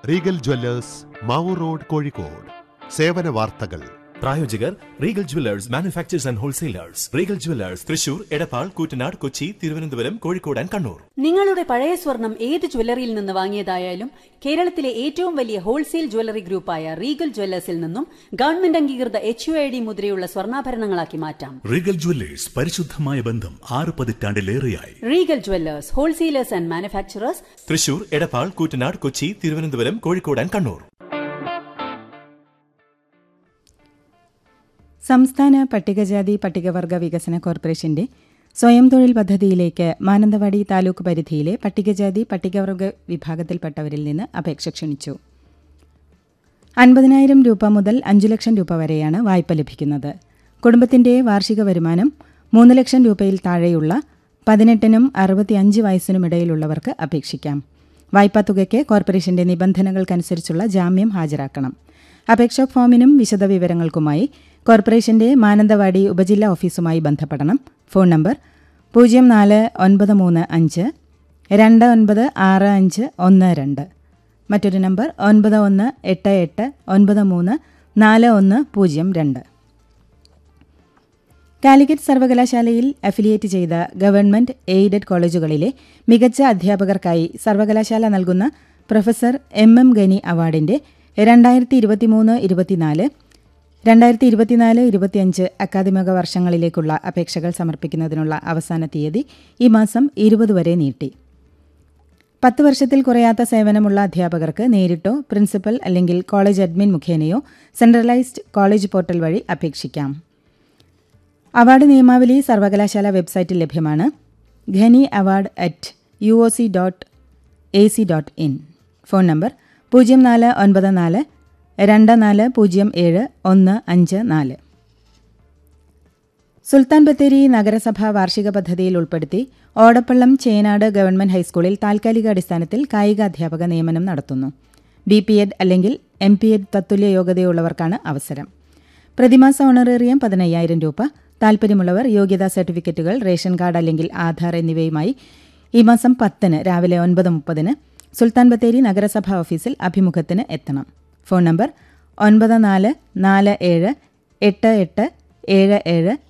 Regal jewellers Mavoor road Kozhikode സേവന വാർത്തകൾ പ്രായോജകർ Regal jewellers manufacturers and wholesalers Regal jewellers Thrissur Edappal Koottanad Kochi Thiruvananthapuram Kozhikode and Kannur നിങ്ങളുടെ പഴയ സ്വർണം ഏത് ജ്വല്ലറിയിൽ നിന്ന് വാങ്ങിയതായാലും കേരളത്തിലെ ഏറ്റവും വലിയ ഹോൾസെയിൽ ജ്വല്ലറി ഗ്രൂപ്പായ റീഗൽ ജ്വല്ലേഴ്സിൽ നിന്നും ഗവൺമെന്റ് അംഗീകൃത എച്ച് യു ഐ ഡി മുദ്രയുള്ള സ്വർണ്ണാഭരണങ്ങളാക്കി മാറ്റാം റീഗൽ ജ്വല്ലേഴ്സ് പരിശുദ്ധമായ ബന്ധം ആറ് പതിറ്റാണ്ടിലേറെയായി Regal jewellers wholesalers and manufacturers Thrissur Edappal Koottanad Kochi Thiruvananthapuram Kozhikode and Kannur സംസ്ഥാന പട്ടികജാതി പട്ടികവർഗ വികസന കോർപ്പറേഷന്റെ സ്വയം തൊഴിൽ പദ്ധതിയിലേക്ക് മാനന്തവാടി താലൂക്ക് പരിധിയിലെ പട്ടികജാതി പട്ടികവർഗ വിഭാഗത്തിൽപ്പെട്ടവരിൽ നിന്ന് അപേക്ഷ ക്ഷണിച്ചു അൻപതിനായിരം രൂപ മുതൽ അഞ്ചു ലക്ഷം രൂപ വരെയാണ് വായ്പ ലഭിക്കുന്നത് കുടുംബത്തിന്റെ വാർഷിക വരുമാനം മൂന്ന് ലക്ഷം രൂപയിൽ താഴെയുള്ള പതിനെട്ടിനും അറുപത്തിയഞ്ച് വയസ്സിനുമിടയിലുള്ളവർക്ക് അപേക്ഷിക്കാം വായ്പാ തുകയ്ക്ക് കോർപ്പറേഷന്റെ നിബന്ധനകൾക്കനുസരിച്ചുള്ള ജാമ്യം ഹാജരാക്കണം അപേക്ഷാ ഫോമിനും വിശദവിവരങ്ങൾക്കുമായി കോർപ്പറേഷന്റെ മാനന്തവാടി ഉപജില്ലാ ഓഫീസുമായി ബന്ധപ്പെടണം ഫോൺ നമ്പർ പൂജ്യം നാല് ഒൻപത് മൂന്ന് അഞ്ച് രണ്ട് ഒൻപത് ആറ് അഞ്ച് ഒന്ന് രണ്ട് മറ്റൊരു നമ്പർ ഒൻപത് ഒന്ന് എട്ട് എട്ട് ഒൻപത് മൂന്ന് നാല് ഒന്ന് പൂജ്യം രണ്ട് കാലിക്കറ്റ് സർവകലാശാലയിൽ അഫിലിയേറ്റ് ചെയ്ത ഗവൺമെന്റ് എയ്ഡഡ് കോളേജുകളിലെ മികച്ച അധ്യാപകർക്കായി സർവകലാശാല നൽകുന്ന പ്രൊഫസർ എം എം ഗനി അവാർഡിന്റെ രണ്ടായിരത്തി ഇരുപത്തിമൂന്ന് ഇരുപത്തിനാല് രണ്ടായിരത്തി ഇരുപത്തിനാല് ഇരുപത്തിയഞ്ച് അക്കാദമിക വർഷങ്ങളിലേക്കുള്ള അപേക്ഷകൾ സമർപ്പിക്കുന്നതിനുള്ള അവസാന തീയതി ഈ മാസം ഇരുപത് വരെ നീട്ടി പത്ത് വർഷത്തിൽ കുറയാത്ത സേവനമുള്ള അധ്യാപകർക്ക് നേരിട്ടോ പ്രിൻസിപ്പൽ അല്ലെങ്കിൽ കോളേജ് അഡ്മിൻ മുഖേനയോ സെൻട്രലൈസ്ഡ് കോളേജ് പോർട്ടൽ വഴി അപേക്ഷിക്കാം അവാർഡ് നിയമാവലി സർവകലാശാല വെബ്സൈറ്റിൽ ലഭ്യമാണ് Gani award at U O C dot A C dot in phone number പൂജ്യം നാല് ഒൻപത് നാല് രണ്ട് നാല് പൂജ്യം ഏഴ് ഒന്ന് അഞ്ച് നാല് സുൽത്താൻ ബത്തേരി നഗരസഭ വാർഷിക പദ്ധതിയിൽ ഉൾപ്പെടുത്തി ഓടപ്പള്ളം ചേനാട് ഗവൺമെന്റ് ഹൈസ്കൂളിൽ താൽക്കാലിക അടിസ്ഥാനത്തിൽ കായിക അധ്യാപക നിയമനം നടത്തുന്നു ബി പി എഡ് അല്ലെങ്കിൽ എം പി എഡ് തത്തുല്യ യോഗ്യതയുള്ളവർക്കാണ് അവസരം പ്രതിമാസ ഓണറേറിയം പതിനയ്യായിരം രൂപ താൽപ്പര്യമുള്ളവർ യോഗ്യതാ സർട്ടിഫിക്കറ്റുകൾ റേഷൻ കാർഡ് അല്ലെങ്കിൽ ആധാർ എന്നിവയുമായി ഈ മാസം പത്തിന് രാവിലെ ഒൻപത് മുപ്പതിന് സുൽത്താൻ ബത്തേരി നഗരസഭ ഓഫീസിൽ അഭിമുഖത്തിന് എത്തണം ഫോൺ നമ്പർ ഒൻപത് നാല് നാല് ഏഴ് എട്ട് എട്ട് ഏഴ് ഏഴ്